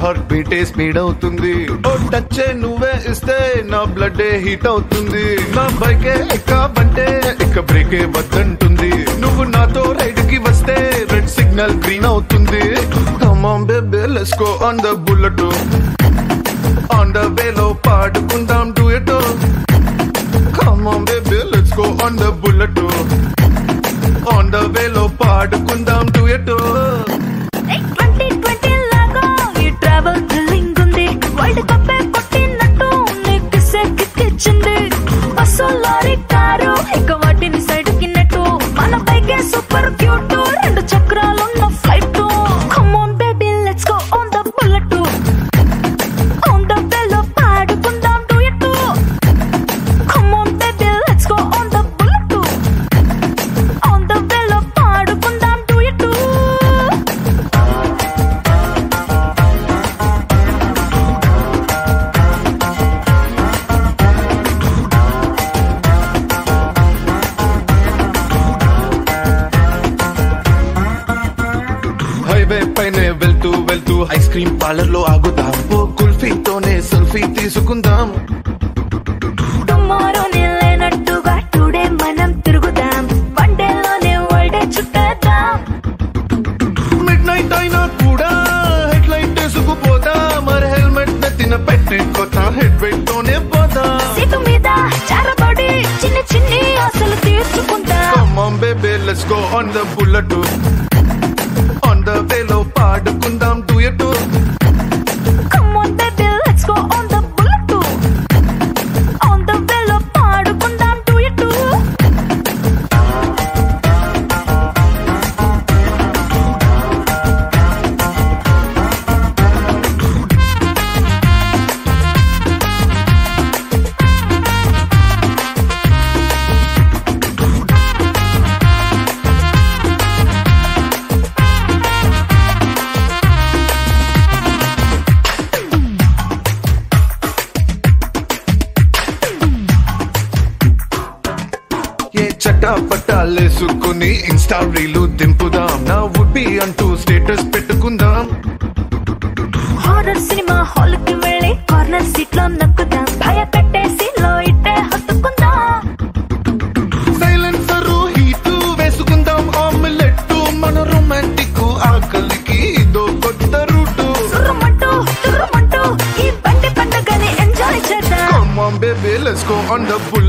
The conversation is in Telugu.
హార్ట్ బీటే స్పీడ్ అవుతుంది ఓ టచ్ నువ్వే ఇస్తే నా బ్లడ్ హీట్ అవుతుంది నా బైకే ఎక్కాబంటే ఇక బ్రేకే వద్దంటుంది నువ్వు నాతో రైడ్ కి వస్తే రెడ్ సిగ్నల్ గ్రీన్ అవుతుంది come on baby let's go on the bullet on the వేలో పాడుకుందాం duet come on baby let's go on the bullet on the వేలో పాడుకుందాం డూయట్ ట్వంటీ ట్వంటీ లాగా ఈ ట్రావెల్ థ్రిల్లింగ్ ఉంది వరల్డ్ కప్ కొట్టినట్టు నీకు సెక్కిచ్చింది బస్సు లారీ కారు ఇక వాటిని సైడ్ కిన్నట్టు మన బైకే సూపర్ క్యూట్ రెండు చక్రాలున్న flight come on baby let's go on the bullet on the వేలో పాడుకుందాం duet come on baby let's go on the bullet on the వేలో పాడుకుందాం డూయట్ హైవే పైనే వెళ్తూ వెళ్తూ ఐస్ క్రీమ్ పార్లర్ లో ఆగుదాం ఓ కుల్ఫీతోనే సెల్ఫీ తీసుకుందాం టుమారో లేనట్టుగా టుడే మనం తిరుగుదాం వన్ డేలోనే వరల్డ్ చుట్టేద్దాం మిడ్ నైట్ అయినా కూడా హెడ్ లైట్ వేసుకుపోదా మరి హెల్మెట్ నెత్తిన పెట్టుకోతా హెడ్ వెయిట్ తోనే పోదా సీటు మీద చారబడి చిన్న చిన్ని ఆశలు తీర్చుకుందాం Come on baby let's go on the bullet on the వేలో పాడుకుందాం duet come on baby let's go on the bullet on the వేలో పాడుకుందాం డూయట్ ఏ చట్టా పట్టాలేసుకుని ఇన్స్టా రీలు దింపుదాం నా వుడ్ బి అంటూ స్టేటస్ పెట్టుకుందాం హారర్ సినిమా హాల్ కి వెళ్ళి కార్నర్ సీట్ లో నక్కుదాం భయ పెట్టేసి లో ఇట్టే హత్తుకుందాం సైలెన్సర్ హీట్ వేసుకుందాం ఆమ్లెట్ మన రొమాంటిక్ ఆకలికి ఇదో కొత్త రూటు సుర్రమంటూ తుర్రమంటూ ఈ బండి పండుగని ఎంజాయ్ చేద్దాం Come on baby let's go on the bullet